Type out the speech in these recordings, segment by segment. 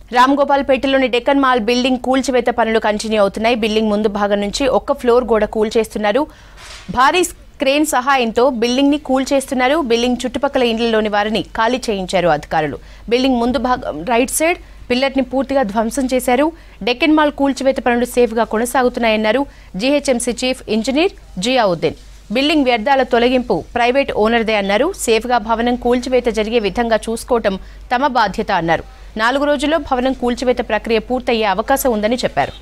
రామ్ గోపాల్ పేటలోని Deccan mall building కూల్చివేత పనులు కంటిన్యూ అవుతున్నాయి బిల్డింగ్ ముందు భాగం నుంచి ఒక్క ఫ్లోర్ గోడ కూల్చేస్తున్నారు భారీ క్రేన్ సహాయంతో బిల్డింగ్ ని కూల్చేస్తున్నారు బిల్డింగ్ చుట్టుపక్కల ఇండ్లలోని వారిని ఖాళీ చేయించారు అధికారులు బిల్డింగ్ ముందు భాగం రైట్ సైడ్ పిల్లర్ ని పూర్తిగా ధ్వంసం చేశారు డెక్కన్ మాల్ కూల్చివేత పనులు సేఫ్ గా కొనసాగుతున్నాయన్నారు GHMC chief engineer Ziauddin building వ్యర్థాల తొలగింపు ప్రైవేట్ ఓనర్దే అన్నారు సేఫ్గా భవనం కూల్చివేత జరిగే విధంగా చూసుకోవటం తమ బాధ్యత అన్నారు నాలుగు రోజుల్లో భవనం కూల్చివేత ప్రక్రియ పూర్తయ్యే అవకాశం ఉందని చెప్పారు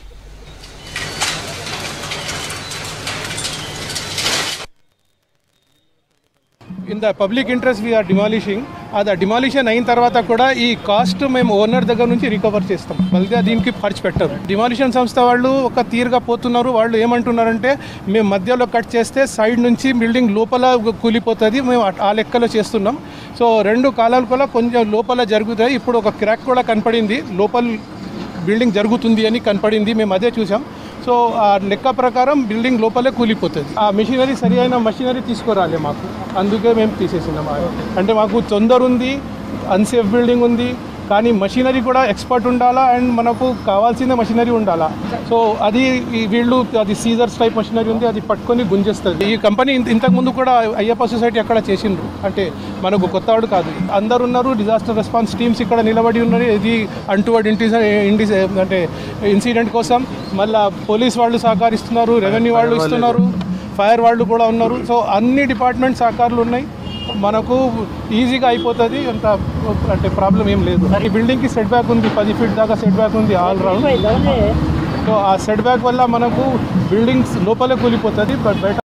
in the public interest we're demolishing అది డిమాలిషన్ అయిన తర్వాత కూడా ఈ కాస్ట్ మేము ఓనర్ దగ్గర నుంచి రికవర్ చేస్తాం బల్గా దీనికి ఖర్చు పెట్టరు డిమాలిషన్ సంస్థ వాళ్ళు ఒక తీరుగా పోతున్నారు వాళ్ళు ఏమంటున్నారంటే మేము మధ్యలో కట్ చేస్తే సైడ్ నుంచి బిల్డింగ్ లోపల కూలిపోతుంది మేము ఆ- ఆ లెక్కలో చేస్తున్నాం సో రెండు కాలాలు కూడా కొంచెం లోపల జరుగుతాయి ఇప్పుడు ఒక క్రాక్ కూడా కనపడింది లోపల బిల్డింగ్ జరుగుతుంది అని కనపడింది మేము అదే చూసాం సో ఆ లెక్క ప్రకారం బిల్డింగ్ లోపలే కూలిపోతుంది ఆ మెషినరీ సరి అయిన మెషినరీ తీసుకురాలే మాకు అందుకే మేము తీసేసినాం ఆ- అంటే మాకు తొందర ఉంది అన్సేఫ్ బిల్డింగ్ ఉంది కానీ మషినరీ కూడా ఎక్స్పర్ట్ ఉండాలా అండ్ మనకు కావాల్సిన మషినరీ ఉండాలా సో అది ఈ వీళ్ళు అది సీజర్స్ టైప్ మషినరీ ఉంది అది పట్టుకొని గుంజేస్తుంది ఈ కంపెనీ ఇంత- ఇంతకు ముందు కూడా అయ్యప్ప సొసైటీ అక్కడ చేసిండ్రు అంటే మనకు కొత్తవాడు కాదు అందరు ఉన్నారు డిజాస్టర్ రెస్పాన్స్ టీమ్స్ ఇక్కడ నిలబడి ఉన్నారు ఇది అంటువర్డ్ ఇంటి ఇండి అంటే ఇన్సిడెంట్ కోసం మళ్ళా పోలీస్ వాళ్ళు సహకరిస్తున్నారు రెవెన్యూ వాళ్ళు ఇస్తున్నారు ఫైర్ వాళ్ళు కూడా ఉన్నారు సో అన్ని డిపార్ట్మెంట్ సహకారాలు ఉన్నాయి మనకు ఈజీగా అయిపోతుంది అంత అంటే ప్రాబ్లం ఏం లేదు ఈ బిల్డింగ్కి సెట్ బ్యాక్ ఉంది పది ఫీట్ దాకా సెట్ బ్యాక్ ఉంది ఆల్ రౌండ్ సో ఆ సెట్ బ్యాక్ వల్ల మనకు బిల్డింగ్స్ లోపలే కూలిపోతుంది బట్ బయట